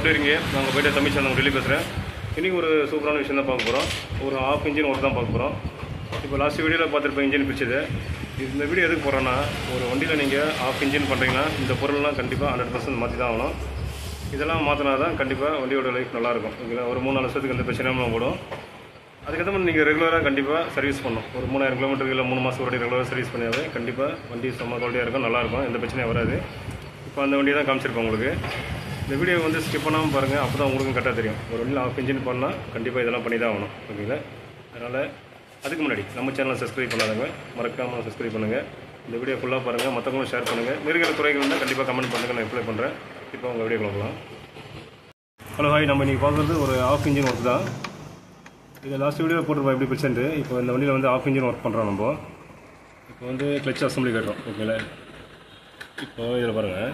எப்படி இருக்கீங்க நாங்கள் போய்ட்டு தமிழ் சேனல் டெல்லி பேசுகிறேன் இன்றைக்கி ஒரு சூப்பரான விஷயம் தான் பார்க்க போகிறோம் ஒரு ஆஃப் இன்ஜின் ஒர்க் தான் பார்க்க போகிறோம் இப்போ லாஸ்ட் வீடியோவில் பார்த்துருப்பேன் இன்ஜின் பிடிச்சது இந்த வீடியோ எதுக்கு போகிறோன்னா ஒரு வண்டியில் நீங்கள் ஆஃப் இன்ஜின் பண்ணுறீங்கன்னா இந்த பொருள்லாம் கண்டிப்பாக ஹண்ட்ரட் பர்சன்ட் மாற்றி தான் ஆகணும் இதெல்லாம் மாற்றினா தான் கண்டிப்பாக வண்டியோட லைஃப் நல்லாயிருக்கும் ஓகேங்களா ஒரு மூணு நாலு வருஷத்துக்கு எந்த பிரச்சனையும் போடும் அதுக்கேற்ற மாதிரி நீங்கள் ரெகுலராக கண்டிப்பாக சர்வீஸ் பண்ணணும் ஒரு மூணாயிரம் கிலோமீட்டருக்கு இல்லை மூணு மாதம் ஒரு ரெகுலராக சர்வீஸ் பண்ணியாவே கண்டிப்பாக வண்டி செம்ம குவாலிட்டியாக இருக்கும் நல்லாயிருக்கும் எந்த பிரச்சனையும் வராது இப்போ அந்த வண்டியை தான் காமிச்சிருப்பேன் உங்களுக்கு இந்த வீடியோ வந்து ஸ்கிப் பண்ணாமல் பாருங்கள் அப்போ தான் உங்களுக்கும் கரெக்டாக தெரியும் ஒரு வண்டியில் ஆஃப் இன்ஜின் பண்ணால் கண்டிப்பாக இதெல்லாம் பண்ணி தான் ஆகணும் ஓகேங்களா அதனால் அதுக்கு முன்னாடி நம்ம சேனலை சப்ஸ்கிரைப் பண்ணாதவங்க மறக்காமல் சப்ஸ்கிரைப் பண்ணுங்கள் இந்த வீடியோ ஃபுல்லாக பாருங்கள் மற்றவங்களும் ஷேர் பண்ணுங்கள் மிருகிற துறைகள் இருந்தால் கண்டிப்பாக கமெண்ட் பண்ணுங்கள் நான் ரிப்ளை பண்ணுறேன் இப்போ உங்கள் வீடியோ போகலாம் ஹலோ ஹாய் நம்ம இன்றைக்கி பார்க்குறது ஒரு ஆஃப் இன்ஜின் ஒர்க் தான் இது லாஸ்ட் வீடியோ போட்டிருப்போம் எப்படி பிரச்சனை இப்போ இந்த வண்டியில் வந்து ஆஃப் இன்ஜின் ஒர்க் பண்ணுறோம் நம்ம இப்போ வந்து கிளச் அசம்பிளி கட்டுறோம் ஓகேங்களா இப்போ இதில் பாருங்கள்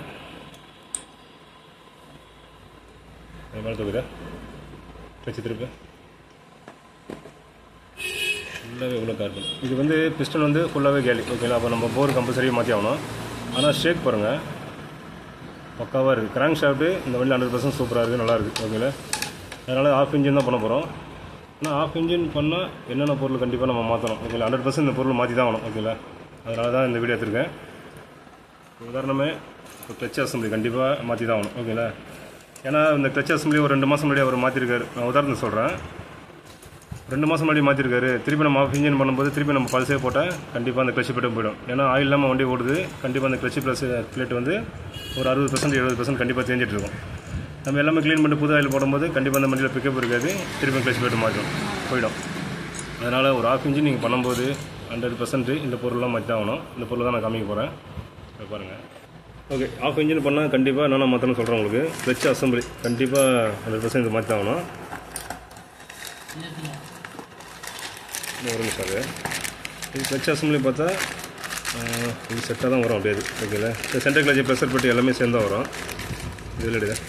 மேலே தூக்குதா கிளச்சு திருப்பி ஃபுல்லாகவே எவ்வளோ காட்டும் இது வந்து பிஸ்டன் வந்து ஃபுல்லாகவே கேலி ஓகேங்களா அப்போ நம்ம போர் கம்பல்சரியாக மாற்றி ஆகணும் ஆனால் ஷேக் பாருங்கள் பக்காவாக இருக்குது கிராங்க் ஷாஃப்ட்டு இந்த வண்டியில் ஹண்ட்ரட் பர்சன்ட் சூப்பராக இருக்குது நல்லா இருக்குது ஓகேங்களா அதனால் ஆஃப் இன்ஜின் தான் பண்ண போகிறோம் ஆனால் ஆஃப் இன்ஜின் பண்ணால் என்னென்ன பொருள் கண்டிப்பாக நம்ம மாற்றணும் ஓகேங்களா ஹண்ட்ரட் பர்சன்ட் இந்த பொருள் மாற்றி தான் ஆகணும் ஓகேங்களா அதனால தான் இந்த வீடியோ எடுத்திருக்கேன் உதாரணமே இப்போ கிளச் அசம்பிளி கண்டிப்பாக மாற்றி தான் ஆகணும் ஓகேங்களா ஏன்னா இந்த கிளச் அசம்பிளி ஒரு ரெண்டு மாதம் முன்னாடி அவர் மாற்றிருக்காரு நான் உதாரணத்துக்கு சொல்கிறேன் ரெண்டு மாதம் முன்னாடி மாற்றிருக்காரு திருப்பி நம்ம ஆஃப் இன்ஜின் பண்ணும்போது திருப்பி நம்ம பல்சே போட்டால் கண்டிப்பாக அந்த கிளச்சு பிளேட்டும் போயிடும் ஏன்னா ஆயில் இல்லாமல் வண்டி ஓடுது கண்டிப்பாக அந்த கிளச்சு ப்ளஸ் பிளேட் வந்து ஒரு அறுபது பர்சன்ட் எழுபது பர்சன்ட் கண்டிப்பாக தேஞ்சிட்டு இருக்கும் நம்ம எல்லாமே க்ளீன் பண்ணி புது ஆயில் போடும்போது கண்டிப்பாக அந்த வண்டியில் பிக்கப் இருக்காது திருப்பி கிளச் பிளேட் மாற்றும் போயிடும் அதனால் ஒரு ஆஃப் இன்ஜின் நீங்கள் பண்ணும்போது ஹண்ட்ரட் பர்சன்ட் இந்த பொருள்லாம் மாற்றி தான் ஆகணும் இந்த பொருள் தான் நான் காமிக்க போகிறேன் இப்போ பாருங்கள் ஓகே ஆஃப் இன்ஜின் பண்ணால் கண்டிப்பாக என்னென்ன மாற்றணும்னு சொல்கிறேன் உங்களுக்கு கிளச் அசம்பிளி கண்டிப்பாக ஹண்ட்ரட் பர்சன்ட் இது மாற்றி தான் ஆகணும் இன்னும் ஒரு நிமிஷம் அது இது கிளச் அசம்பிளி பார்த்தா ஆஹ், இது செட்டாக தான் வரும் அப்படியே இது ஓகேங்களா இந்த சென்டர் கிளச் ப்ரெஷர் பெட்டி எல்லாமே சேர்ந்து வரும் இதில் எடுங்க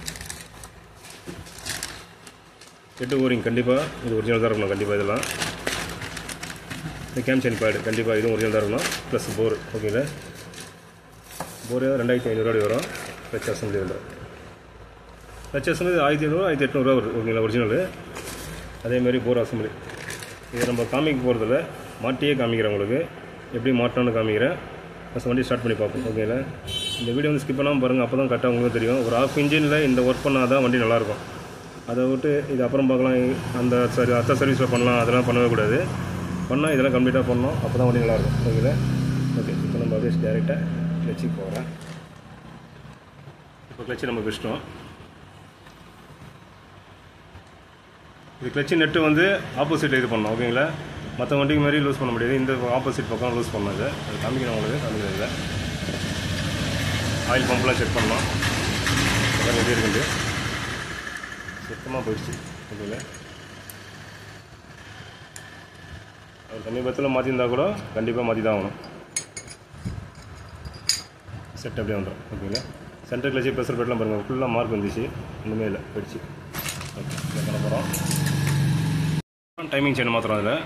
எட்டு ஓரிங் கண்டிப்பாக இது ஒரிஜினல் தான் இருக்கணும் கண்டிப்பாக இதெல்லாம் இந்த கேம் செயின் பேடு கண்டிப்பாக இதுவும் ஒரிஜினல் தான் இருக்கணும் ப்ளஸ் போர் ஓகேங்களா போர் ரெண்டாயிரத்தி ஐநூறுரூவா வரும் கிளச் அசம்பிளி வந்துடும் கிளச் அசம்பிளி ஆயிரத்தி ஐநூறுவா ஆயிரத்தி எட்நூறுவா வருது ஓகேங்களா ஒரிஜினல் அதேமாதிரி போர் அசம்பிளி இதை நம்ம காமிக்க போகிறதில்ல மாட்டியே காமிக்கிறேன் உங்களுக்கு எப்படி மாட்டணும்னு காமிக்கிறேன் ஃபஸ்ட் வண்டி ஸ்டார்ட் பண்ணி பார்ப்போம் ஓகேங்களா இந்த வீடியோ வந்து ஸ்கிப் பண்ணாமல் பாருங்கள் அப்போ தான் கரெக்டாக உங்களுக்கு தெரியும் ஒரு ஆஃப் இன்ஜினில் இந்த ஒர்க் பண்ணால் தான் வண்டி நல்லாயிருக்கும் அதை விட்டு இது அப்புறம் பார்க்கலாம் அந்த சரி அத்த சர்வீஸில் பண்ணலாம் அதெல்லாம் பண்ணவே கூடாது பண்ணால் இதெல்லாம் கம்ப்ளீட்டாக பண்ணணும் அப்போ தான் வண்டி நல்லாயிருக்கும் ஓகேங்களா ஓகே இப்போ நம்ம அப்படியே டேரெக்டாக கிளச்சுக்கு போகிறேன் இப்போ கிளச்சு நம்ம பிடிச்சிட்டோம் இது கிளச்சு நெட்டு வந்து ஆப்போசிட் இது பண்ணணும் ஓகேங்களா மற்ற வண்டிக்கு மாதிரி லூஸ் பண்ண முடியாது இந்த ஆப்போசிட் பக்கம் லூஸ் பண்ணணும் இது அது காமிக்கிறேன் உங்களுக்கு காமிக்கிறேன் இதில் ஆயில் பம்ப்லாம் செக் பண்ணலாம் அதான் எப்படி இருக்குது சுத்தமாக போயிடுச்சு ஓகேங்களா அவர் சமீபத்தில் மாற்றிருந்தா கூட கண்டிப்பாக மாற்றி தான் ஆகணும் செட் அப்படியே வந்துடும் ஓகேங்களா சென்டர் கிளச்சி ப்ரெஷர் பெட்லாம் பாருங்கள் ஃபுல்லாக மார்க் வந்துச்சு ஒன்றுமே இல்லை போயிடுச்சு ஓகே இதை பண்ண போகிறோம் டைமிங் செயின் மாத்திரம் அதில்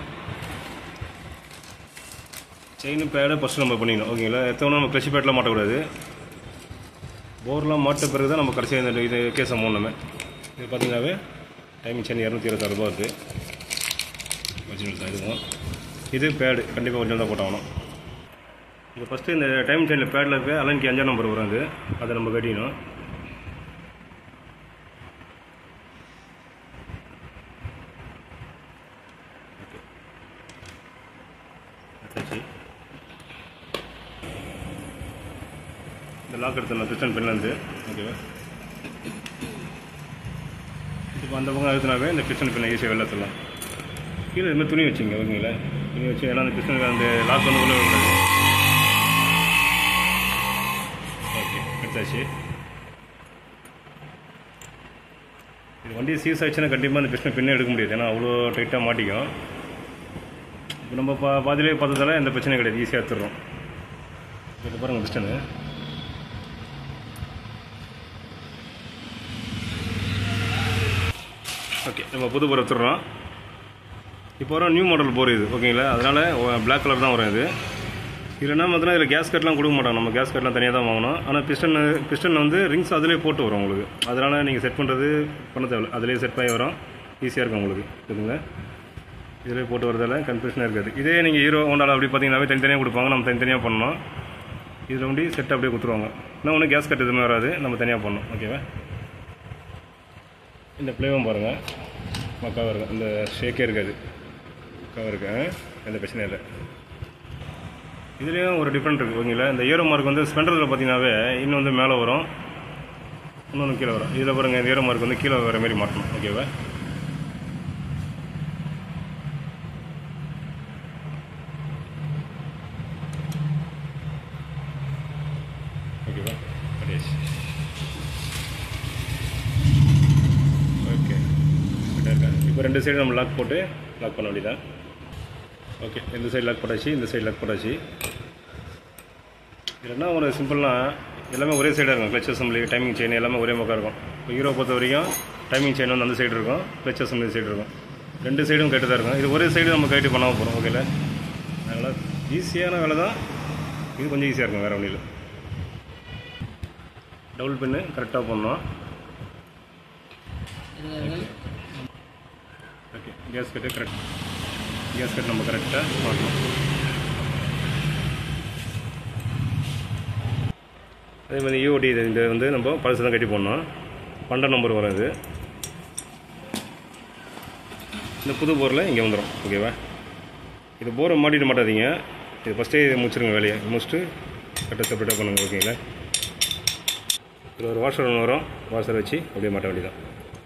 செயின் பேடை ஃபஸ்ட்டு நம்ம பண்ணிக்கணும் ஓகேங்களா எத்தனை நம்ம கிளச்சி பேட்டில் மாட்டக்கூடாது போர்லாம் மாட்ட பிறகு தான் நம்ம கடைசியாக இந்த இது கேஸை மூணுமே இது பார்த்தீங்கன்னாவே டைமிங் செயின் இரநூத்தி இருபத்தாறு ரூபா இருக்குது ஒரிஜினல் தான் இதுவும் இது பேடு கண்டிப்பாக ஒரிஜினல் தான் போட்டாகணும் இது ஃபஸ்ட்டு இந்த டைம் செயினில் பேடில் இருக்க அலன்கி அஞ்சாம் நம்பர் வரும் அது அதை நம்ம கட்டிக்கணும் வச்சாச்சு இந்த லாக் எடுத்துடலாம் பிஸ்டன் பின்லேருந்து ஓகேவா இப்போ அந்த பக்கம் அழுத்தினாவே இந்த பிஸ்டன் பின்னை ஈஸியாக வெள்ளத்தலாம் கீழே இதுமாதிரி துணி வச்சுங்க ஓகேங்களா துணி வச்சு ஏன்னா அந்த பிஸ்டன் அந்த லாக் வந்து உள்ள விடாது ஓகே எடுத்தாச்சு இது வண்டி சீஸ் ஆச்சுன்னா கண்டிப்பாக அந்த பிஸ்டன் பின்னே எடுக்க முடியாது ஏன்னா அவ்வளோ டைட்டாக மாட்டிக்கும் இப்போ நம்ம பா பாதிலே பார்த்ததால எந்த பிரச்சனையும் கிடையாது ஈஸியாக எடுத்துடுறோம் இப்போ பாருங்கள் பிஸ்டனு ஓகே நம்ம புது போர் எடுத்துடுறோம் இப்போ வர நியூ மாடல் போர் இது ஓகேங்களா அதனால் பிளாக் கலர் தான் வரும் இது இல்லைன்னா பார்த்தீங்கன்னா இதில் கேஸ் கட்லாம் கொடுக்க மாட்டாங்க நம்ம கேஸ் கட்லாம் தனியாக தான் வாங்கணும் ஆனால் பிஸ்டன் பிஸ்டன் வந்து ரிங்ஸ் அதிலே போட்டு வரும் உங்களுக்கு அதனால் நீங்கள் செட் பண்ணுறது பண்ண தேவையில்ல அதிலே செட் ஆகி வரும் ஈஸியாக இருக்கும் உங்களுக்கு இருக்குதுங்க இதிலே போட்டு வரதால கன்ஃபியூஷனாக இருக்காது இதே நீங்கள் ஹீரோ ஹோண்டாவில் அப்படி பார்த்தீங்கன்னாவே தனித்தனியாக கொடுப்பாங்க நம்ம தனித்தனியாக பண்ணணும் இதில் வந்து செட் அப்படியே கொடுத்துருவாங்க இன்னும் ஒன்றும் கேஸ் கட் எதுவுமே வராது நம்ம தனியாக பண்ணணும் ஓகேவா இந்த ப்ளேவும் பாருங்கள் பக்காவாக இருக்கும் இந்த ஷேக்கே இருக்காது பக்காவாக இருக்கு ஆ? எந்த பிரச்சனையும் இல்லை இதுலேயும் ஒரு டிஃப்ரெண்ட் இருக்குது ஓகேங்களா இந்த ஏரோ மார்க் வந்து ஸ்பெண்டரில் பார்த்தீங்கன்னாவே இன்னும் வந்து மேலே வரும் இன்னொன்று கீழே வரும் இதில் பாருங்கள் இந்த ஏரோ மார்க் வந்து கீழே வர மாதிரி மாட்டணும் ஓகேவா ஓகேவா கடைசி ஓகே கரெக்டாக இருக்கா இப்போ ரெண்டு சைடு நம்ம லாக் போட்டு லாக் பண்ண வேண்டியதான் ஓகே இந்த சைடு லாக் போட்டாச்சு இந்த சைடு லாக் போட்டாச்சு இல்லைன்னா ஒரு சிம்பிள்னா எல்லாமே ஒரே சைடாக இருக்கும் கிளச் அசம்பிளி டைமிங் செயின் எல்லாமே ஒரே பக்கம் இருக்கும் இப்போ ஹீரோ பொறுத்த வரைக்கும் டைமிங் செயின் வந்து அந்த சைடு இருக்கும் கிளச் அசம்பிளி சைடு இருக்கும் ரெண்டு சைடும் கட்டு தான் இருக்கும் இது ஒரே சைடு நம்ம கைட்டு பண்ணாமல் போகிறோம் ஓகேல அதனால் ஈஸியான வேலை தான் இது கொஞ்சம் ஈஸியாக இருக்கும் வேறு ஒன்றும் இல்லை டபுள் பின்னு கரெக்டாக பண்ணோம் okay gasket correct gasket நம்ம கரெக்டாக மாட்டணும் அதே மாதிரி யூஓடி இது இந்த வந்து நம்ம பழசு தான் கட்டி போடணும் பன்னெண்டு நம்பர் வரும் இது இந்த புது போரில் இங்கே வந்துடும் ஓகேவா இது போரை மாட்டிட்டு மாட்டாதீங்க இது ஃபஸ்ட்டே இதை முடிச்சிருங்க வேலையை முடிச்சுட்டு கரெக்டாக செப்பரேட்டாக பண்ணுங்க ஓகேங்களா இதில் ஒரு வாஷர் ஒன்று வரும் வாஷர் வச்சு அப்படியே மாட்ட வேண்டியதான்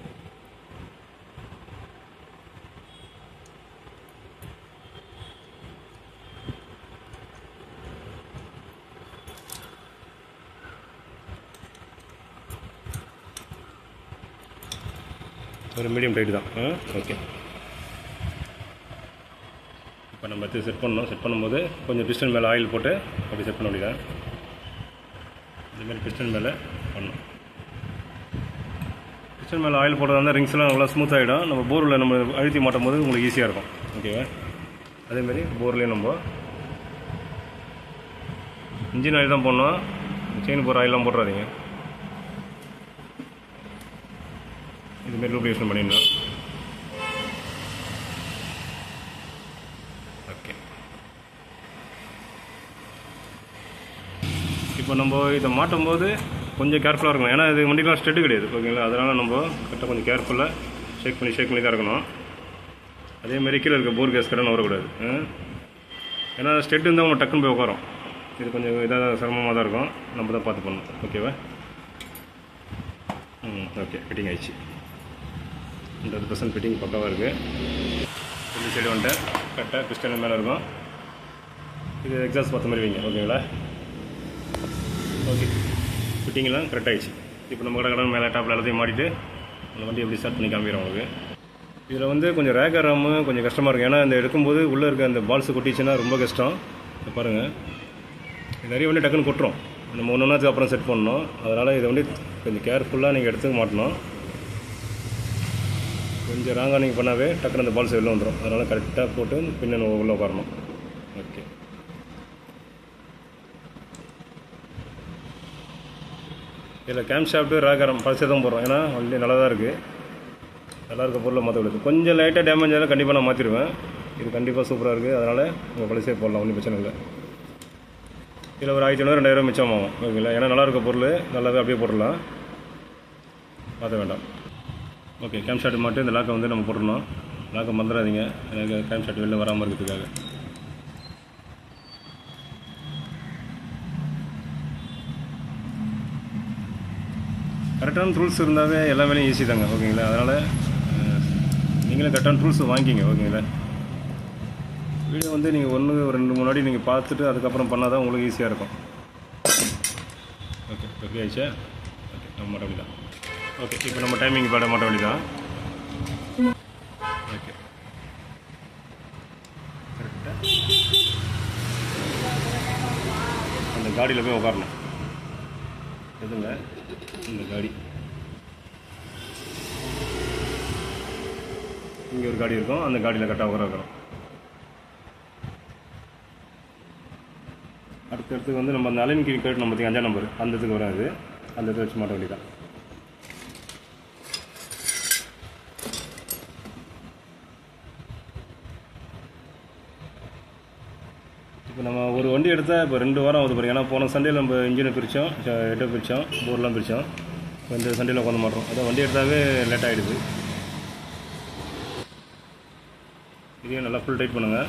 ஒரு மீடியம் டைட் தான் ஆ ஓகே இப்போ நம்ம எடுத்து செட் பண்ணோம் செட் பண்ணும்போது கொஞ்சம் பிஸ்டன் மேலே ஆயில் போட்டு அப்படி செட் பண்ண வேண்டியதான் இதுமாரி பிஸ்டன் மேலே பண்ணணும் பிஸ்டன் மேலே ஆயில் போடுறதா இருந்தால் ரிங்ஸ்லாம் நல்லா ஸ்மூத் ஆகிடும் நம்ம போரில் நம்ம அழுத்தி மாட்டும் போது உங்களுக்கு ஈஸியாக இருக்கும் ஓகேவா அதேமாரி போர்லேயும் நம்ம இன்ஜின் ஆயில் தான் போடணும் செயின் போகிற ஆயிலாம் போட்டுறாதீங்க இதுமாரி லூப்ளிகேஷன் பண்ணிடணும் ஓகே இப்போ நம்ம இதை மாட்டும் போது கொஞ்சம் கேர்ஃபுல்லாக இருக்கணும் ஏன்னா இது வண்டிக்கெலாம் ஸ்டெட்டு கிடையாது ஓகேங்களா அதனால் நம்ம கரெக்டாக கொஞ்சம் கேர்ஃபுல்லாக ஷேக் பண்ணி ஷேக் பண்ணி தான் இருக்கணும் அதேமாரி கீழே இருக்க போர் கேஸ் கடன் வரக்கூடாது ஆ? ஏன்னா ஸ்டெட் இருந்தால் அவங்க டக்குன்னு போய் உட்காரும் இது கொஞ்சம் இதாக சிரமமாக தான் இருக்கும் நம்ம தான் பார்த்து பண்ணணும் ஓகேவா ம் ஓகே ஃபிட்டிங் ஆயிடுச்சு ஹண்ட்ரட் பர்சன்ட் ஃபிட்டிங் பக்காவாக இருக்குது இந்த சைடு வந்துட்டேன் கரெக்டாக பிஸ்டன் மேலே இருக்கும் இது எக்ஸாஸ்ட் பார்த்த மாதிரி வைங்க ஓகேங்களா ஓகே ஃபிட்டிங்லாம் கரெக்ட் ஆயிடுச்சு இப்போ நம்ம கடை கடன் மேலே டாப்பில் எல்லாத்தையும் மாட்டிட்டு அந்த வண்டி எப்படி ஸ்டார்ட் பண்ணி காமிக்கிறோம் உங்களுக்கு இதில் வந்து கொஞ்சம் ரேக் ஆகாம கொஞ்சம் கஷ்டமாக இருக்கும் ஏன்னா இந்த எடுக்கும்போது உள்ளே இருக்க அந்த பால்ஸ் கொட்டிச்சுன்னா ரொம்ப கஷ்டம் இப்போ பாருங்கள் இது நிறைய வண்டி டக்குன்னு கொட்டுறோம் நம்ம ஒன்று ஒன்றாத்துக்கு அப்புறம் செட் பண்ணணும் அதனால் இதை வந்து கொஞ்சம் கேர்ஃபுல்லாக நீங்கள் எடுத்துக்க மாட்டணும் கொஞ்சம் ராங்காக நீங்கள் பண்ணாவே டக்குன்னு அந்த பால்ஸ் வெளில வந்துடும் அதனால் கரெக்டாக போட்டு பின்ன உள்ளே உட்காரணும் ஓகே இதில் கேம்ப் ஷாஃப்ட்டு ராகாரம் பழசே தான் போடுறோம் ஏன்னா வண்டி நல்லா தான் இருக்குது நல்லா இருக்க பொருளை மாற்ற விடுது கொஞ்சம் லைட்டாக டேமேஜ் ஆனாலும் கண்டிப்பாக நான் மாற்றிடுவேன் இது கண்டிப்பாக சூப்பராக இருக்குது அதனால் உங்கள் பழசே போடலாம் ஒன்றும் பிரச்சனை இல்லை இதில் ஒரு ஆயிரத்தி ஐநூறு ரெண்டாயிரம் மிச்சம் ஆகும் ஓகேங்களா ஏன்னா நல்லா இருக்க பொருள் நல்லாவே அப்படியே போட்டுடலாம் மாற்ற வேண்டாம் ஓகே கேம் ஷாட் மட்டும் இந்த லாக்கை வந்து நம்ம போட்டுடணும் லாக்கை மறந்துடாதீங்க எனக்கு கேம் ஷாட் வெளில வராமல் இருக்கிறதுக்காக கரெக்டான ரூல்ஸ் இருந்தாவே எல்லா வேலையும் ஈஸி தாங்க ஓகேங்களா அதனால் அஹ், நீங்களும் கரெக்டான ரூல்ஸ் வாங்கிக்கிங்க ஓகேங்களா வீடியோ வந்து நீங்கள் ஒன்று ரெண்டு மூணு வாட்டி நீங்கள் பார்த்துட்டு அதுக்கப்புறம் பண்ணால் தான் உங்களுக்கு ஈஸியாக இருக்கும் ஓகே ஓகே ஆயிடுச்சா ஓகே நம்ம மாட்ட வேண்டியதான் ஓகே இப்போ நம்ம டைமிங் பாட மாட்ட வேண்டியதான் ஓகே கரெக்டாக அந்த காடியில் போய் உட்காரணும் எதுங்க இந்த காடி இங்கே ஒரு காடி இருக்கும் அந்த காடியில் கரெக்டாக உட்கார வைக்கணும் அடுத்த இடத்துக்கு வந்து நம்ம அந்த அலைன் கீழ் கேட்டு நம்ம அஞ்சாம் நம்பர் அந்த இடத்துக்கு வராது அந்த இடத்துல வச்சு மாட்ட வேண்டியதான் இப்போ நம்ம ஒரு வண்டி எடுத்தால் இப்போ ரெண்டு வாரம் ஆகுது பாருங்க ஏன்னா போன சண்டேல நம்ம இன்ஜினை பிரித்தோம் ஹெட்டை பிரித்தோம் போர்லாம் பிரித்தோம் இப்போ இந்த சண்டேல உட்காந்து மாட்டோம் அதான் வண்டி எடுத்தாவே லேட் ஆகிடுது இதையும் நல்லா ஃபுல் டைட் பண்ணுங்கள்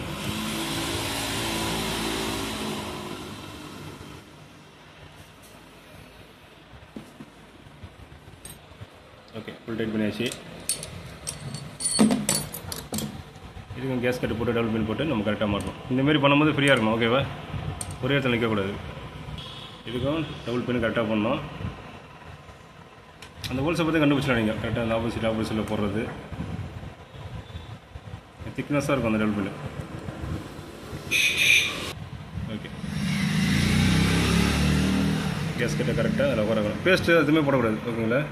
ஓகே ஃபுல் டைட் பண்ணியாச்சு இதுக்கும் கேஸ் கட்டு போட்டு டபுள் பின் போட்டு நம்ம கரெக்டாக மாட்டணும் இந்தமாரி பண்ணும்போது ஃப்ரீயாக இருக்கணும் ஓகேவா ஒரே இடத்துல நிற்கக்கூடாது இதுக்கும் டபுள் பின் கரெக்டாக பண்ணணும் அந்த ஹோல்ஸை பற்றி கண்டுபிடிச்சிடலாம் நீங்கள் கரெக்டாக அந்த ஆப்போசிட் ஆப்போசிட்டில் போடுறது திக்னஸாக இருக்கும் அந்த டபுள் பின் ஓகே கேஸ் கட்டை கரெக்டாக அதில் உட்கார வைக்கணும் பேஸ்ட்டு எதுவுமே போடக்கூடாது ஓகேங்களா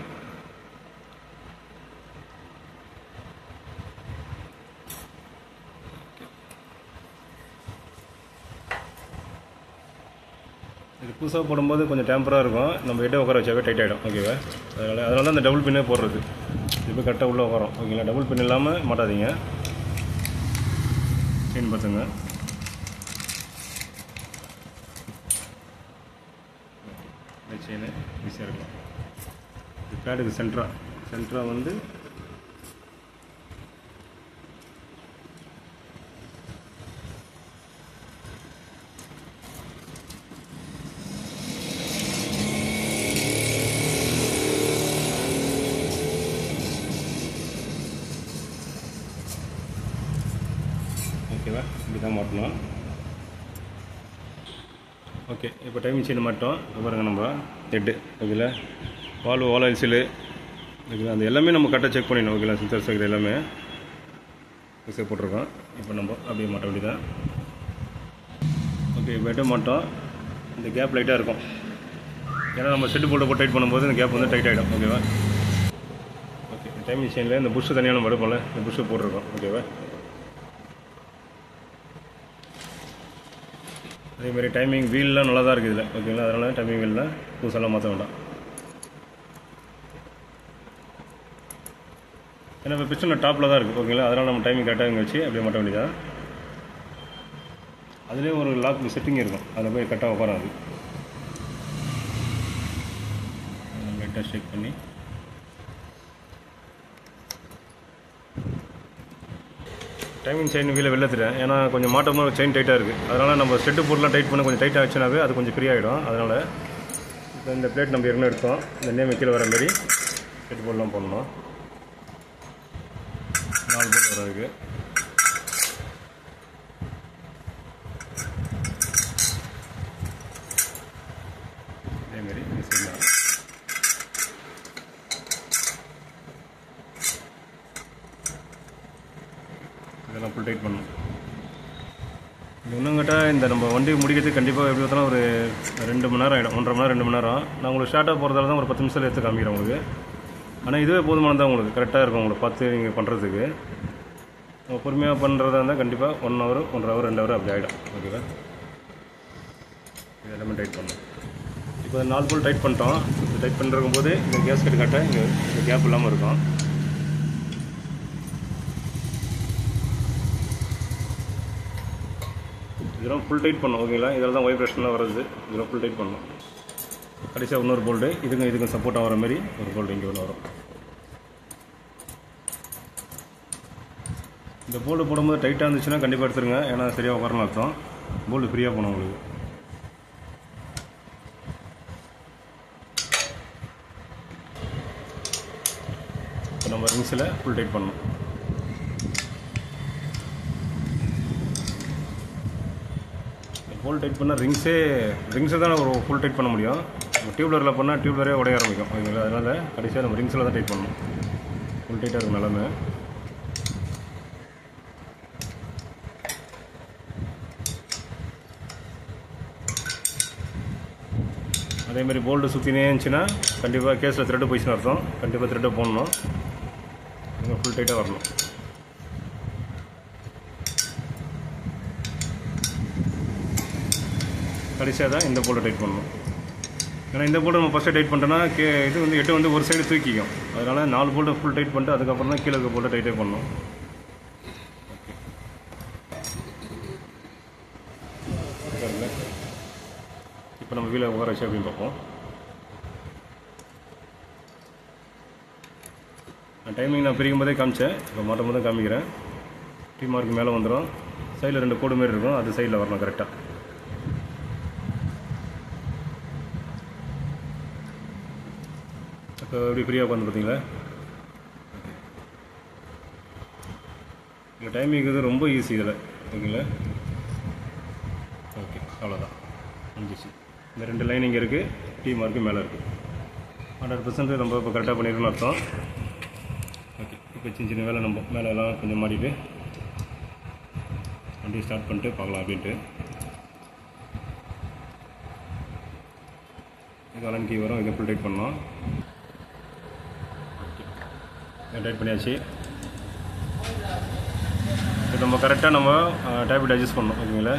இது புதுசாக போடும்போது கொஞ்சம் டேம்பராக இருக்கும் நம்ம ஹெட்டை உட்கார வச்சாவே டைட் ஆகிடும் ஓகேவா அதனால் அதனால தான் அந்த டபுள் பின்னே போடுறது இப்போ கரெக்டாக உள்ளே உட்காரும் ஓகேங்களா டபுள் பின் இல்லாமல் மாட்டாதீங்க செயின் பார்த்துங்க இந்த செயின் ஈஸியாக இருக்கும் இது பேடுக்கு சென்ட்ரா சென்ட்ரா வந்து ஓகேவா இப்படி தான் மாட்டணும் ஓகே இப்போ டைமிங் செயின் மாட்டோம் இப்போ பாருங்க நம்ம ஹெட்டு ஓகேல வால்வு வால் சிலு ஓகேங்களா அந்த எல்லாமே நம்ம கரெக்டாக செக் பண்ணிடணும் ஓகேங்களா சென்சர் சைக்கிள் எல்லாமே மிக்சர் போட்டிருக்கோம் இப்போ நம்ம அப்படியே மாட்ட வேண்டியதான் ஓகே இப்போ ஹெட்டை மாட்டோம் இந்த கேப் லைட்டாக இருக்கும் ஏன்னா நம்ம செட்டு போட்டு போட்டு டைட் பண்ணும்போது இந்த கேப் வந்து டைட் ஆகிடும் ஓகேவா ஓகே டைமிங் செயினில் இந்த புஷ்ஷு தனியாக நம்ம எடுப்போம்ல இந்த புஷ்ஷு போட்டிருக்கோம் ஓகேவா அதேமாதிரி டைமிங் வீல்லாம் நல்லா தான் இருக்குது இதில் ஓகேங்களா அதனால் டைமிங் வீல்லாம் புதுசெல்லாம் மாற்ற வேண்டாம் ஏன்னா இப்போ பிஸ்டன் டாப்பில் தான் இருக்குது ஓகேங்களா அதனால் நம்ம டைமிங் கரெக்டாக இங்கே வச்சு அப்படியே மாட்ட வேண்டியதான் அதுலேயே ஒரு லாக் செட்டிங் இருக்கும் அதில் போய் கரெக்டாக உட்காராது லைட்டாக ஷேக் பண்ணி டைமிங் செயின் வீல வெள்ளத்துட்டேன் ஏன்னா கொஞ்சம் மாட்டும் போது செயின் டைட்டாக இருக்குது அதனால் நம்ம ஸ்டெட்டு போர்ட்லாம் டைட் பண்ண கொஞ்சம் டைட் ஆச்சுனாவே அது கொஞ்சம் ஃப்ரீ ஆகிடும் அதனால் இப்போ இந்த பிளேட் நம்ம ஏற்கனவே எடுத்தோம் இந்த நேம் கீழே வர மாதிரி ஸ்டெட்டு போர்ட்லாம் போடணும் நாலு போர்ட் வர அதுக்கு இதேமாரி மிஷின் இதெல்லாம் ஃபுல் டைட் பண்ணணும் இன்னும் கேட்டால் இந்த நம்ம வண்டி முடிக்கிறதுக்கு கண்டிப்பாக எப்படி பார்த்தாலும் ஒரு ரெண்டு மணி நேரம் ஆகிடும் ஒன்றரை மணி நேரம் ரெண்டு மணி நேரம் நான் உங்களுக்கு ஷார்ட்டாக போகிறதால தான் ஒரு பத்து நிமிஷத்தில் எடுத்து காமிக்கிறேன் உங்களுக்கு ஆனால் இதுவே போதுமானது தான் உங்களுக்கு கரெக்டாக இருக்கும் உங்களுக்கு பார்த்து நீங்கள் பண்ணுறதுக்கு நம்ம பொறுமையாக பண்ணுறதா இருந்தால் கண்டிப்பாக ஒன் ஹவர் ஒன்றரை ஹவர் ரெண்டு ஹவர் அப்படி ஆகிடும் ஓகேவா இது எல்லாமே டைட் பண்ணணும் இப்போ நாலு போல் டைட் பண்ணிட்டோம் இது டைட் பண்ணிருக்கும் போது இந்த கேஸ் கட்டு கட்ட இங்கே இந்த கேப் இல்லாமல் இருக்கும் இதெல்லாம் ஃபுல் டைட் பண்ணும் ஓகேங்களா இதில் தான் வைப்ரேஷன்லாம் வர்றது இதெல்லாம் ஃபுல் டைட் பண்ணணும் கடைசியாக இன்னொரு போல்டு இதுக்கும் இதுக்கும் சப்போர்ட்டாக வர மாதிரி ஒரு போல்டு இங்கே ஒன்று வரும் இந்த போல்டு போடும்போது டைட்டாக இருந்துச்சுன்னா கண்டிப்பாக எடுத்துருங்க ஏன்னா சரியாக உட்காரணும் அர்த்தம் போல்டு ஃப்ரீயாக போகணும் உங்களுக்கு இப்போ நம்ம ரிங்ஸில் ஃபுல் டைட் பண்ணணும் ஃபுல் டைட் பண்ணால் ரிங்ஸே ரிங்ஸை தான் ஒரு ஃபுல் டைட் பண்ண முடியும் டியூப்லரில் பண்ணால் டியூப்லரே உடைய ஆரம்பிக்கும் ஓகேங்களா அதனால் கடைசியாக நம்ம ரிங்ஸில் தான் டைட் பண்ணணும் ஃபுல் டைட்டாக இருக்கும் நிலமை அதேமாதிரி போல்டு சுற்றினே இருந்துச்சுன்னா கண்டிப்பாக கேஸில் த்ரெட்டு போயிடுச்சுன்னு அர்த்தம் கண்டிப்பாக த்ரெட்டை போடணும் ஃபுல் டைட்டாக வரணும் கடைசியாக தான் இந்த போல்ட்டை டைட் பண்ணணும் ஏன்னா இந்த போல்ட்டை நம்ம ஃபஸ்ட்டு டைட் பண்ணிட்டோன்னா கே இது வந்து எட்டு வந்து ஒரு சைடு தூக்கிக்கும் அதனால் நாலு போல்ட்டை ஃபுல் டைட் பண்ணிட்டு அதுக்கப்புறம் தான் கீழே இருக்க போல்ட்டை டைட்டே பண்ணணும் இப்போ நம்ம வீலை உட்கார வச்சு அப்படின்னு பார்ப்போம் டைமிங் நான் பிரிக்கும் போதே காமிச்சேன் இப்போ மாட்டும் போது காமிக்கிறேன் டீ மார்க் மேலே வந்துடும் சைடில் ரெண்டு கோடு மாரி இருக்கும் அது சைடில் வரணும் கரெக்டாக இப்போ எப்படி ஃப்ரீயாக உட்காந்து பார்த்தீங்களா இந்த டைமிங் இது ரொம்ப ஈஸி இதில் ஓகேங்களா ஓகே அவ்வளோதான் முடிஞ்சிச்சு இந்த ரெண்டு லைன் இங்கே இருக்குது டீ மார்க்கு மேலே இருக்குது ஹண்ட்ரட் பர்சன்ட் நம்ம இப்போ கரெக்டாக பண்ணிருக்கோம்னு அர்த்தம் ஓகே இப்போ சின்ன சின்ன வேலை நம்ம மேலே எல்லாம் கொஞ்சம் மாட்டிட்டு வண்டியை ஸ்டார்ட் பண்ணிட்டு பார்க்கலாம் அப்படின்ட்டு இது அலன் கீ வரும் இதை ஃபுல் டைட் பண்ணோம் ஓகே டைட் பண்ணியாச்சு இது நம்ம கரெக்டாக நம்ம டேப்லெட் அட்ஜஸ்ட் பண்ணணும் ஓகேங்களா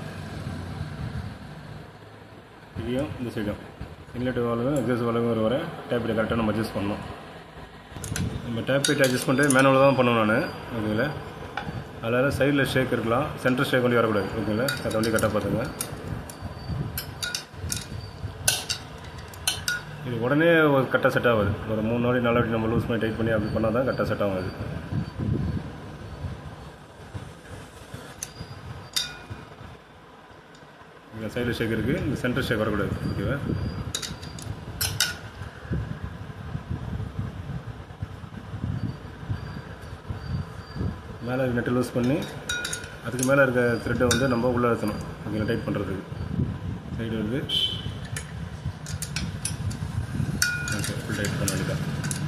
இதையும் இந்த சைடும் இன்லெட் வால்வும் எக்ஸஸ் வால்வும் வர வர டேப்லெட் கரெக்டாக நம்ம அட்ஜஸ்ட் பண்ணணும் நம்ம டேப்லெட் அட்ஜஸ்ட் பண்ணிட்டு மேனுவல் தான் பண்ணுவேன் நான் ஓகேங்களா அதில் சைடில் ஷேக் இருக்கலாம் சென்டர் ஷேக் வண்டி வரக்கூடாது ஓகேங்களா அதை வண்டி கரெக்டாக பார்த்துங்க இது உடனே ஒரு கரெக்டாக செட் ஆகாது ஒரு மூணு நாளைக்கு நாலு வாட்டி நம்ம லூஸ் பண்ணி டைட் பண்ணி அப்படி பண்ணால் தான் கரெக்டாக செட் ஆகும் அது இங்கே சைடில் ஷேக் இருக்குது இந்த சென்டர் ஷேக் வரக்கூடாது ஓகேவா மேலே நெட்டு லூஸ் பண்ணி அதுக்கு மேலே இருக்க த்ரெட்டை வந்து நம்ம உள்ளே ஏற்றணும் ஓகேங்களா டைட் பண்ணுறதுக்கு சைடு வந்து ஓகே ஃபுல் டைட் பண்ண வேண்டியதான்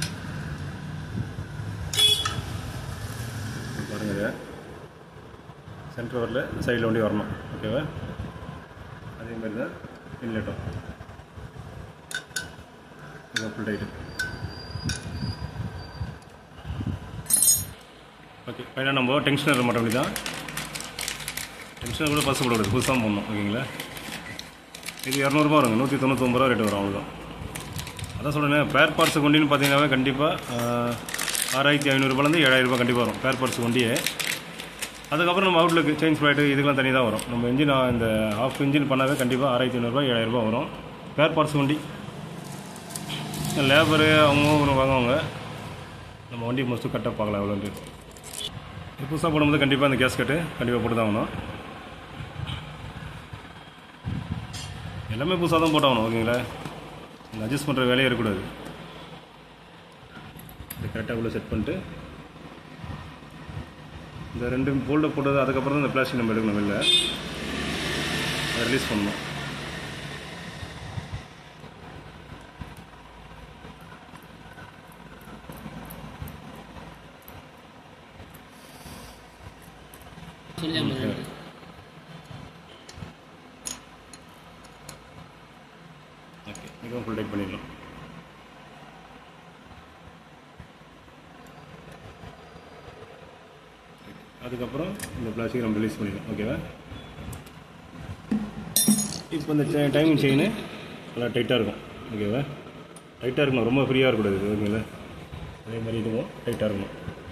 பாருங்கள் இதை சென்டர் வரல சைடில் வண்டி வரணும் ஓகேவா அதே மாதிரி தான் இன்லெட்டும் இது ஃபுல் டைட்டு ஓகே ஃபைனாக நம்ம டென்ஷனர் மட்டும் தான் டென்ஷனர் கூட பஸ் கூடாது புதுசாக போடணும் ஓகேங்களா இது இரநூறுபா வருங்க நூற்றி தொண்ணூத்தொம்பது ரூபா ரேட்டு வரும் அவ்வளோதான் அதான் சொல்கிறேன் பேர் பார்ட்ஸ் வண்டின்னு பார்த்தீங்கன்னாவே கண்டிப்பாக ஆறாயிரத்தி ஐநூறுரூபாலேருந்து ஏழாயிரரூபா கண்டிப்பாக வரும் பேர் பார்ட்ஸ் வண்டியே அதுக்கப்புறம் நம்ம அவுட்லுக்கு சேஞ்ச் ஃப்ளைட்டு இதுக்கெல்லாம் தனி தான் வரும் நம்ம இன்ஜின் இந்த ஆஃப் இன்ஜின் பண்ணாவே கண்டிப்பாக ஆறாயிரத்தி ஐநூறுரூபா ஏழாயிரரூபா வரும் பேர் பார்ட்ஸ் வண்டி லேபரு அவங்க ஒன்று வாங்குவாங்க நம்ம வண்டி மோஸ்ட்டு கரெக்டாக பார்க்கலாம் எவ்வளோன்ட்டு இது புதுசாக போடும்போது கண்டிப்பாக அந்த கேஸ் கட்டு கண்டிப்பாக போட்டு தான் ஆகணும் எல்லாமே புதுசாக தான் போட்டாகணும் ஓகேங்களா இந்த அட்ஜஸ்ட் பண்ணுற வேலையே இருக்கக்கூடாது இது கரெக்டாக உள்ள செட் பண்ணிட்டு இந்த ரெண்டு போல்டை போட்டது அதுக்கப்புறம் தான் இந்த பிளாஸ்டிக் நம்ம எடுக்கணும் வெளில அதை ரிலீஸ் பண்ணணும் ஓகே இதுவும் ஃபுல் டைட் பண்ணிடலாம் அதுக்கப்புறம் இந்த பிளாஸ்டிக் நம்ம ரிலீஸ் பண்ணிடலாம் ஓகேவா இப்போ இந்த டைமிங் செயின் நல்லா டைட்டாக இருக்கும் ஓகேவா டைட்டாக இருக்கணும் ரொம்ப ஃப்ரீயாக இருக்கக்கூடாது இது, ஓகேங்களா அதே மாதிரி இதுவும் டைட்டாக இருக்கணும்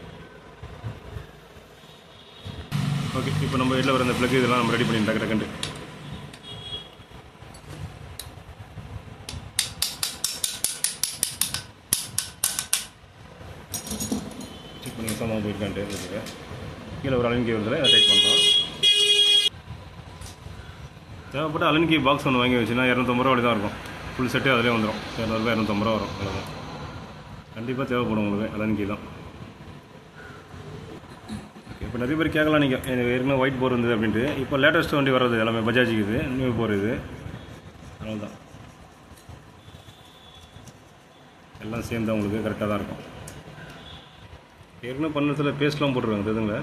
ஓகே இப்போ நம்ம வெளில வர இந்த ப்ளக் இதெல்லாம் நம்ம ரெடி பண்ணி டக்கு டக்குன்ட்டு செக் பண்ணி சமா போயிருக்கான்ட்டு ஓகே கீழே ஒரு அலன்கி வருதுல அதை டைப் பண்ணலாம் தேவைப்பட்ட அலன்கி பாக்ஸ் ஒன்று வாங்கி வச்சுன்னா இரநூத்தம்பது ரூபா தான் இருக்கும் ஃபுல் செட்டே அதிலே வந்துடும் இரநூறுபா இரநூத்தம்பது ரூபா வரும் அவ்வளோதான் கண்டிப்பாக தேவைப்படும் உங்களுக்கு அலன்கி தான் ஓகே இப்போ நிறைய பேர் கேட்கலாம் நீங்கள் எனக்கு ஏற்கனவே ஒயிட் போர் இருந்தது அப்படின்ட்டு இப்போ லேட்டஸ்ட் வண்டி வர்றது எல்லாமே பஜாஜுக்கு இது நியூ போர் இது அதனால தான் எல்லாம் சேம் தான் உங்களுக்கு கரெக்டாக தான் இருக்கும் ஏற்கனவே பண்ணத்தில் பேஸ்ட்லாம் போட்டுருவாங்க தெரியுதுங்களா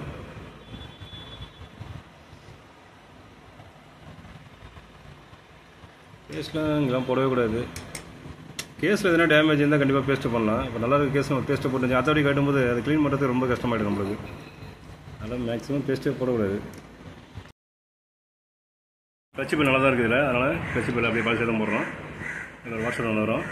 பேஸ்ட்லாம் இங்கெல்லாம் போடவே கூடாது கேஸில் எதனா டேமேஜ் இருந்தால் கண்டிப்பாக பேஸ்ட்டு பண்ணலாம் இப்போ நல்லா இருக்க கேஸ் நம்ம பேஸ்ட்டு போட்டு அத்தபடி கட்டும்போது அதை க்ளீன் பண்ணுறது ரொம்ப கஷ்டமாயிடும் நம்மளுக்கு அதனால் மேக்ஸிமம் பேஸ்ட்டே போடக்கூடாது கிளச்சு பில் நல்லா தான் இருக்குது இதில் அதனால் கிளச்சு பில் அப்படியே பாலிசி தான் போடுறோம் இதில் வாட்ஸ்அப் ஒன்று வரும்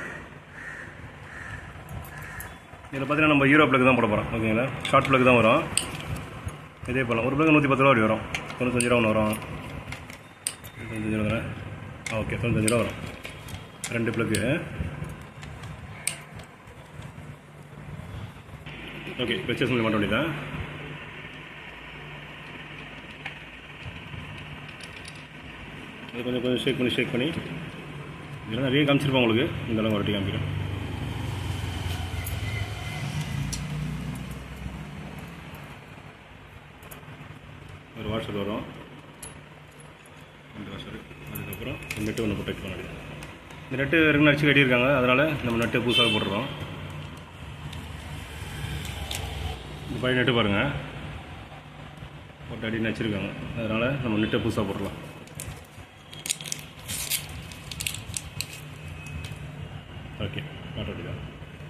இதில் பார்த்தீங்கன்னா நம்ம ஹீரோ பிளக் தான் போட போகிறோம் ஓகேங்களா ஷார்ட் பிளக் தான் வரும் இதே போல் ஒரு பிளக் நூற்றி பத்து ரூபா அப்படி வரும் தொண்ணூத்தஞ்சு ரூபா ஒன்று வரும் தொண்ணூத்தஞ்சு ரூபா தானே ஆ ஓகே தொண்ணூத்தஞ்சு ரூபா வரும் ரெண்டு பிளக்கு ஓகே பெச்சஸ் பண்ணி மாட்ட வேண்டியதான் அது கொஞ்சம் கொஞ்சம் ஷேக் பண்ணி ஷேக் பண்ணி இதெல்லாம் நிறைய காமிச்சிருப்போம் உங்களுக்கு இந்த அளவு வரட்டி காமிக்கிறேன் ஒரு வாட்ஸ்அப் வரும் ரெண்டு வாட்ஸ்அப் அதுக்கப்புறம் இந்த நெட்டு ஒன்று ப்ரொடெக்ட் பண்ண வேண்டியது இந்த நெட்டு ரெண்டு அடிச்சு கட்டியிருக்காங்க அதனால் நம்ம நெட்டு புதுசாக போட்டுறோம் இந்த பழைய நெட்டு பாருங்கள் போட்டு அடி நச்சிருக்காங்க அதனால் நம்ம நெட்டை புதுசாக போட்டுடலாம் ஓகே மாட்ட வேண்டியதான்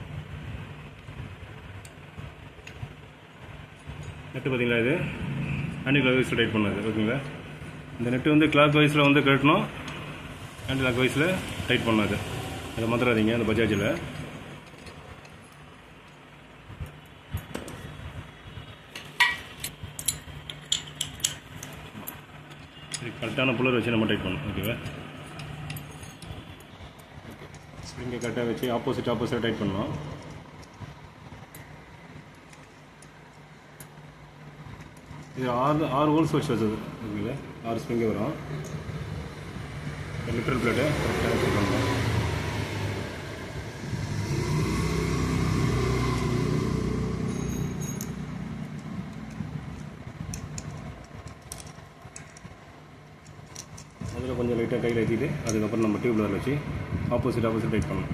நெட்டு பார்த்தீங்களா இது ஆன்டி கிளாக் வைஸில் டைட் பண்ணது ஓகேங்களா இந்த நெட்டு வந்து கிளாக் வைஸில் வந்து கட்டணும் ஆன்டி கிளாக் வைஸில் டைட் பண்ணது அதை மாத்திராதீங்க அந்த பஜாஜில் சரி கரெக்டான புல்லர் வச்சு நம்ம டைட் பண்ணணும் ஓகேவா ஸ்ப்ரிங்கை கரெக்டாக வச்சு ஆப்போசிட் ஆப்போசிட்டாக டைட் பண்ணணும் இது ஆறு ஆறு ஹோல்ஸ் வச்சு வச்சது ஓகேங்களா ஆறு ஸ்ப்ரிங்கு வரும் லிட்டர் பிளேட்டு கரெக்டாக வச்சு பண்ணணும் அதில் கொஞ்சம் லைட்டாக கையில் ஏற்றிட்டு அதுக்கப்புறம் நம்ம டியூப்லர் வச்சு ஆப்போசிட் ஆப்போசிட் டைட் பண்ணணும்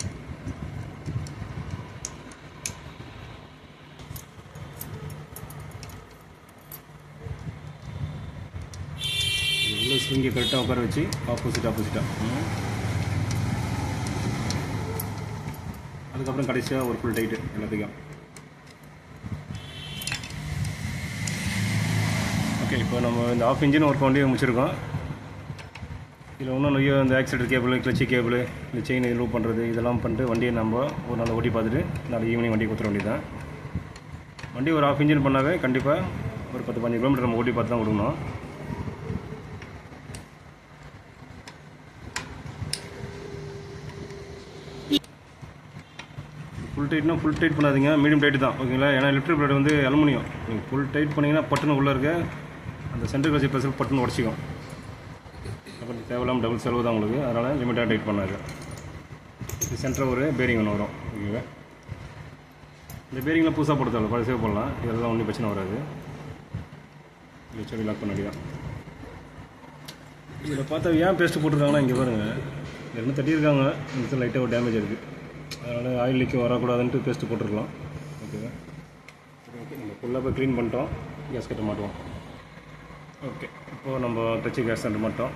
உள்ள ஸ்விங்கை கரெக்டாக உட்கார வச்சு ஆப்போசிட் ஆப்போசிட்டாக அதுக்கப்புறம் கடைசியாக ஒரு ஃபுல் டைட்டு எல்லாத்துக்கும் ஓகே இப்போ நம்ம இந்த ஆஃப் இன்ஜின் ஒர்க் வண்டியை முடிச்சிருக்கோம் இதில் இன்னும் நிறைய இந்த ஆக்சிடென்ட் கேபிள் கிளச்சி கேபிள் இந்த செயின் லூப் பண்ணுறது இதெல்லாம் பண்ணிட்டு வண்டியை நம்ம ஒரு நாள் ஓட்டி பார்த்துட்டு நாளைக்கு ஈவினிங் வண்டி கொடுத்துட வேண்டியதான் வண்டி ஒரு ஆஃப் இன்ஜின் பண்ணாவே கண்டிப்பாக ஒரு பத்து பதினஞ்சு கிலோமீட்டர் நம்ம ஓட்டி பார்த்து தான் கொடுக்கணும் ஃபுல் டைட்னா ஃபுல் டைட் பண்ணாதீங்க மீடியம் டைட் தான் ஓகேங்களா ஏன்னா எலக்ட்ரிக் பிளேட் வந்து அலுமினியம் நீங்கள் ஃபுல் டைட் பண்ணிங்கன்னா பட்டுன்னு உள்ளே இருக்க அந்த சென்ட்ரல் கிளச்சி ப்ரெஷர் பட்டுன்னு உடச்சிக்கும் அப்புறம் தேவையில்லாமல் டபுள் செலவு தான் உங்களுக்கு அதனால் லிமிட்டாக டைட் பண்ணாது இது சென்டர் ஒரு பேரிங் ஒன்று வரும் ஓகேவா இந்த பேரிங்கில் புதுசாக போட்டு தேவை பழைய சேவ் பண்ணலாம் இதெல்லாம் ஒன்றும் பிரச்சனை வராது இந்த செடி லாக் பண்ண வேண்டியதான் இதில் பார்த்தா ஏன் பேஸ்ட் போட்டிருக்காங்கன்னா இங்கே பாருங்கள் என்ன தட்டியிருக்காங்க இந்த லைட்டாக ஒரு டேமேஜ் இருக்குது அதனால் ஆயில் லீக் வரக்கூடாதுன்ட்டு பேஸ்ட்டு போட்டிருக்கலாம் ஓகேவா சரி ஓகே நம்ம ஃபுல்லாக போய் க்ளீன் பண்ணிட்டோம் கேஸ் கட்ட மாட்டோம் ஓகே இப்போது நம்ம டச்சு கேஸ் சென்டர் மட்டும்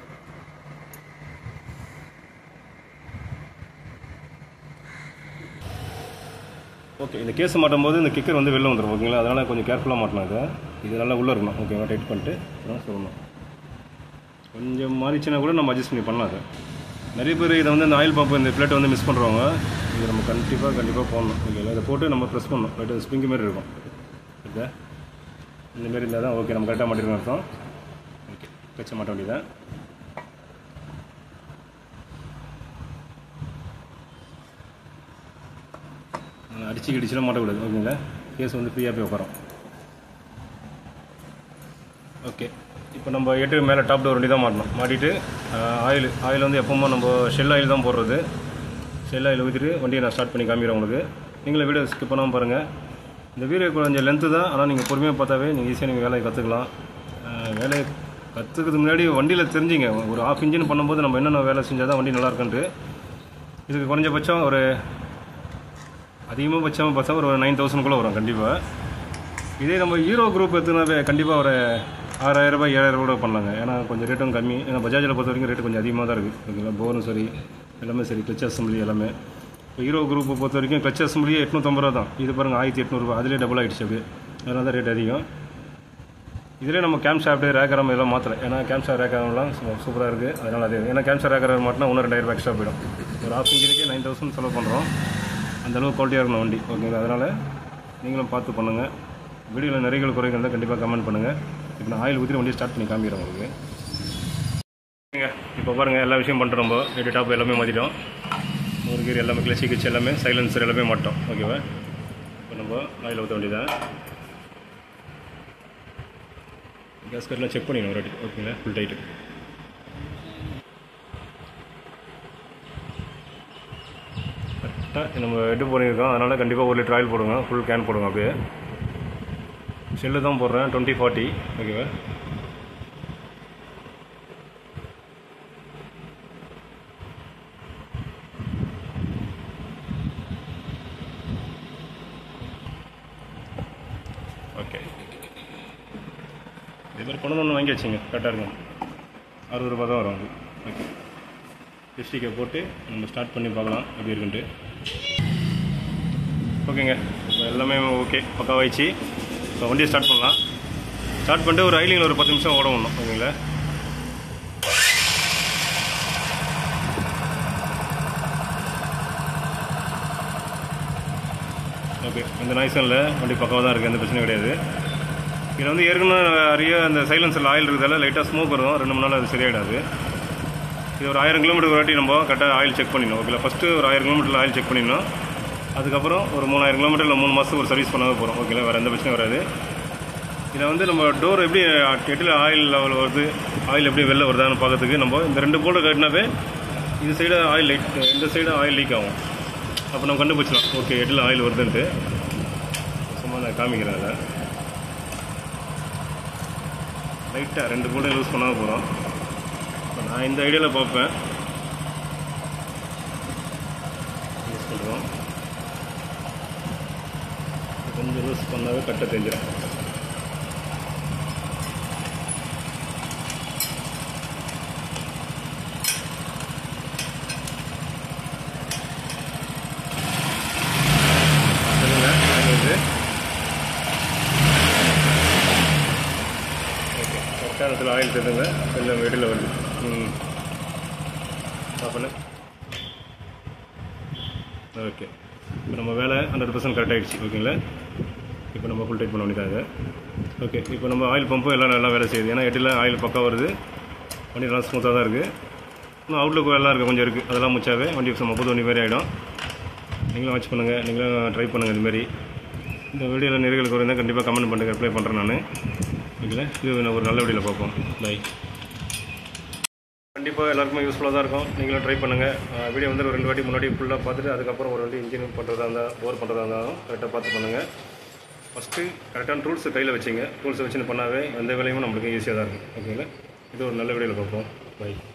ஓகே இந்த கேஸ் மாட்டும் போது இந்த கிக்கர் வந்து வெளில வந்துடும் ஓகேங்களா அதனால் கொஞ்சம் கேர்ஃபுல்லாக மாட்டலாம் இதை இது நல்லா உள்ளே இருக்கணும் ஓகேவா டைட் பண்ணிட்டு அப்புறம் சொல்லணும் கொஞ்சம் மாறிச்சுன்னா கூட நம்ம அட்ஜஸ்ட் பண்ணி பண்ணலாம் அதை நிறைய பேர் இதை வந்து இந்த ஆயில் பம்ப் இந்த பிளேட்டை வந்து மிஸ் பண்ணுறவங்க இதை நம்ம கண்டிப்பாக கண்டிப்பாக போடணும் ஓகேங்களா இதை போட்டு நம்ம ப்ரெஸ் பண்ணணும் லைட்டு ஸ்ப்ரிங்கு மாதிரி இருக்கும் ஓகே இந்த மாதிரி இருந்தால் தான் ஓகே நம்ம கரெக்டாக மாட்டிருக்கோம் அர்த்தம் ஓகே கச்ச மாட்ட வேண்டியதான் அடிச்சு கிடிச்சுலாம் மாட்டக்கூடாது ஓகேங்களா கேஸ் வந்து ஃப்ரீயாக போய் உட்காரும் ஓகே இப்போ நம்ம எட்டு மேலே டாப் டோர் வண்டி தான் மாட்டணும் மாட்டிட்டு ஆயில் ஆயில் வந்து எப்பவுமே நம்ம ஷெல் ஆயில் தான் போடுறது ஷெல் ஆயில் ஊற்றிட்டு வண்டியை நான் ஸ்டார்ட் பண்ணி காமிக்கிறேன் உங்களுக்கு நீங்களே வீடியோ ஸ்கிப் பண்ணாமல் பாருங்கள் இந்த வீடியோ கொஞ்சம் லென்த்து தான் ஆனால் நீங்கள் பொறுமையாக பார்த்தாவே நீங்கள் ஈஸியாக நீங்கள் வேலையை கற்றுக்கலாம் வேலையை கற்றுக்கிறதுக்கு முன்னாடி வண்டியில் தெரிஞ்சுங்க ஒரு ஆஃப் இன்ஜின் பண்ணும்போது நம்ம என்னென்ன வேலை செஞ்சால் தான் வண்டி நல்லா இருக்குன்ட்டு இதுக்கு குறைஞ்சபட்சம் ஒரு அதிகமாக பட்சம் பார்த்தா ஒரு நைன் தௌசண்ட்குள்ளே வரும் கண்டிப்பாக இதே நம்ம ஹீரோ குரூப் எடுத்துனாவே கண்டிப்பாக ஒரு ஆறாயிரம் ரூபாய் ஏழாயிரம் கூட பண்ணலாங்க ஏன்னா கொஞ்சம் ரேட்டும் கம்மி ஏன்னா பஜாஜில் பொறுத்த வரைக்கும் ரேட்டு கொஞ்சம் அதிகமாக தான் இருக்குது ஓகேங்களா போரும் சரி எல்லாமே சரி கிளச் அசம்பிளி எல்லாமே இப்போ ஹீரோ குரூப்பை பொறுத்த வரைக்கும் கிளச் அசம்பிளியே எட்நூற்றம்பது ரூபா தான் இது பாருங்கள் ஆயிரத்தி எட்நூறுபா அதிலே டபுள் ஆகிடுச்சு அப்படியே அதனால தான் ரேட் அதிகம் இதிலே நம்ம கேம் ஷாஃப்ட்டு ரேக்கரம் இதெல்லாம் மாற்றலை ஏன்னா கேம் ஷாஃப்ட் ரேக்கரம்லாம் சூப்பராக இருக்குது அதனால் அது ஏன்னா கேம் ஷாஃப்ட் ரேக்கரம் மாட்டினா இன்னும் ரெண்டாயிரம் ரூபாய் எக்ஸ்ட்ரா போயிடும் ஒரு ஹாஃப் இன்ஜினுக்கு நைன் தௌசண்ட் செலவு பண்ணுறோம் அந்த அளவு குவாலிட்டியாக இருக்கணும் வண்டி ஓகேங்களா அதனால் நீங்களும் பார்த்து பண்ணுங்கள் வீடியோவில் நிறைகள் குறைகள் இருந்தால் கண்டிப்பாக கமெண்ட் பண்ணுங்கள் இப்போ நான் ஆயில் ஊற்றி வண்டி ஸ்டார்ட் பண்ணி காமிக்கிறேன் உங்களுக்கு ஓகேங்க இப்போ பாருங்கள் எல்லா விஷயம் பண்ணுறோம் நம்ம எட்டு டாப் எல்லாமே மாற்றிட்டோம் ஒரு கீர் எல்லாமே கிளச்சி கிச்சு எல்லாமே சைலன்சர் எல்லாமே மாட்டோம் ஓகேவா இப்போ நம்ம ஆயில் ஊற்ற வேண்டியதான் கேஸ் கட்டெலாம் செக் பண்ணிடணும் ஒரு வாட்டி ஓகேங்களா ஃபுல் டைட்டு கரெக்டாக நம்ம எட்டு பண்ணியிருக்கோம் அதனால் கண்டிப்பாக ஒரு லிட்டர் ஆயில் போடுங்க ஃபுல் கேன் போடுங்க அப்படியே செல்லு தான் போடுறேன் டுவெண்ட்டி ஃபார்ட்டி ஓகேவா ஓகே இதே மாதிரி கொண்டு ஒன்று வாங்கி வச்சுங்க கரெக்டாக இருக்கும் அறுபது ரூபா தான் வரும் அது ஓகே டிஸ்ட்ரிக்கை போட்டு நம்ம ஸ்டார்ட் பண்ணி பார்க்கலாம் எப்படி இருக்குன்ட்டு ஓகேங்க இப்போ எல்லாமே ஓகே பக்காவாயிடுச்சு இப்போ வண்டியை ஸ்டார்ட் பண்ணலாம் ஸ்டார்ட் பண்ணிட்டு ஒரு ஐலிங்கில் ஒரு பத்து நிமிஷம் ஓட விடணும் ஓகேங்களா ஓகே எந்த நாய்ஸும் இல்லை வண்டி பக்கமாக தான் இருக்குது எந்த பிரச்சனையும் கிடையாது இதில் வந்து ஏற்கனவே நிறைய அந்த சைலன்சரில் ஆயில் இருக்கிறதால லைட்டாக ஸ்மோக் வரும் ரெண்டு மூணு நாள் அது சரியாயிடாது இது ஒரு ஆயிரம் கிலோமீட்டர் ஒரு வாட்டி நம்ம கரெக்டாக ஆயில் செக் பண்ணிடணும் ஓகேங்களா ஃபஸ்ட்டு ஒரு ஆயிரம் கிலோமீட்டரில் ஆயில் செக் பண்ணிடணும் அதுக்கப்புறம் ஒரு மூணாயிரம் கிலோமீட்டரில் மூணு மாதத்துக்கு ஒரு சர்வீஸ் பண்ணாவே போகிறோம் ஓகேங்களா வேறு எந்த பிரச்சனையும் வராது இதில் வந்து நம்ம டோர் எப்படி எட்டில் ஆயில் லெவல் வருது ஆயில் எப்படி வெளில வருதான்னு பார்க்கறதுக்கு நம்ம இந்த ரெண்டு போல்டர் கட்டினாவே இந்த சைடு ஆயில் லைட் இந்த சைடு ஆயில் லீக் ஆகும் அப்போ நம்ம கண்டுபிடிச்சலாம் ஓகே எட்டில் ஆயில் வருதுன்ட்டு சும்மா நான் காமிக்கிறேன் அதில் லைட்டாக ரெண்டு போல்டர் யூஸ் பண்ணாமல் போகிறோம் இப்போ நான் இந்த ஐடியாவில் பார்ப்பேன் யூஸ் பண்ணுறோம் கொஞ்சம் யூஸ் பண்ணாவே கட்ட தெரிஞ்சிடும் சொல்லுங்க அது ஓகே கரெக்டான இடத்துல ஆயில் தருங்க கொஞ்சம் வெளியில் வருது ம் பண்ணு ஓகே இப்போ நம்ம வேலை ஹண்ட்ரட் பர்சன்ட் கரெக்ட் ஆகிடுச்சு ஓகேங்களா இப்போ நம்ம ஃபுல் டைட் பண்ண வேண்டியதாக ஓகே இப்போ நம்ம ஆயில் பம்பும் எல்லாம் நல்லா வேலை செய்யுது ஏன்னா எட்டில் ஆயில் பக்கா வருது வண்டி நல்லா ஸ்மூத்தாக தான் இருக்குது இன்னும் அவுட்லுக் எல்லாம் இருக்குது கொஞ்சம் இருக்குது அதெல்லாம் முச்சாவே வண்டி நம்ம புது வண்டி மாதிரி ஆகிடும் நீங்களும் வாட்ச் பண்ணுங்கள் நீங்களும் ட்ரை பண்ணுங்கள் இதுமாரி இந்த வீடியோவில் நிறைகள் குறைந்தால் கண்டிப்பாக கமெண்ட் பண்ணுங்கள் ரிப்ளை பண்ணுறேன் நான் ஓகேங்களா இது ஒரு நல்ல வீடியோவில் பார்ப்போம் பை கண்டிப்பாக எல்லாருக்குமே யூஸ்ஃபுல்லாக தான் இருக்கும் நீங்களும் ட்ரை பண்ணுங்கள் வீடியோ வந்து ஒரு ரெண்டு வாட்டி முன்னாடி ஃபுல்லாக பார்த்துட்டு அதுக்கப்புறம் ஒரு வாட்டி இன்ஜின் பண்ணுறதா இருந்தால் போர் பண்ணுறதா இருந்தாலும் கரெக்டாக பார்த்து பண்ணுங்கள் ஃபஸ்ட்டு கரெக்டான ரூல்ஸ் கையில் வச்சுங்க ரூல்ஸ் வச்சுன்னு பண்ணாவே எந்த வேலையும் நம்மளுக்கு ஈஸியாக தான் இருக்கும் ஓகேங்களா இது ஒரு நல்ல வீடியோவில் பார்ப்போம் பை